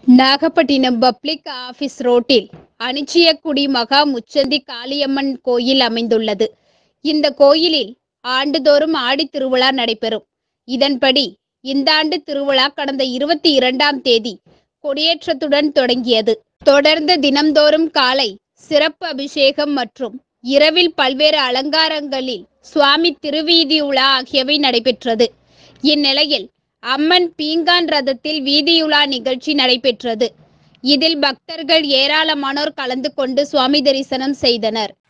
Nagapattinam public office ரோட்டில் அனிச்சியக்குடி மகா முச்சந்தி காளியம்மன் கோயில் அமைந்துள்ளது இந்த கோயிலில் ஆண்டுதோறும் ஆடி திருவிழா நடைபெறும் இதன்படி இந்த ஆண்டு திருவிழா கடந்த இருபத்தி இரண்டாம் தேதி கொடியேற்றத்துடன் தொடங்கியது தொடர்ந்து தினம்தோறும் காலை சிறப்பு அபிஷேகம் மற்றும் இரவில் பல்வேறு அலங்காரங்களில் சுவாமி திருவீதி உலா ஆகியவை நடைபெற்றது இந்நிலையில் அம்மன் பீங்கான் ரதத்தில் வீதியுலா நிகழ்ச்சி நடைபெற்றது இதில் பக்தர்கள் ஏராளமானோர் கலந்து கொண்டு சுவாமி தரிசனம் செய்தனர்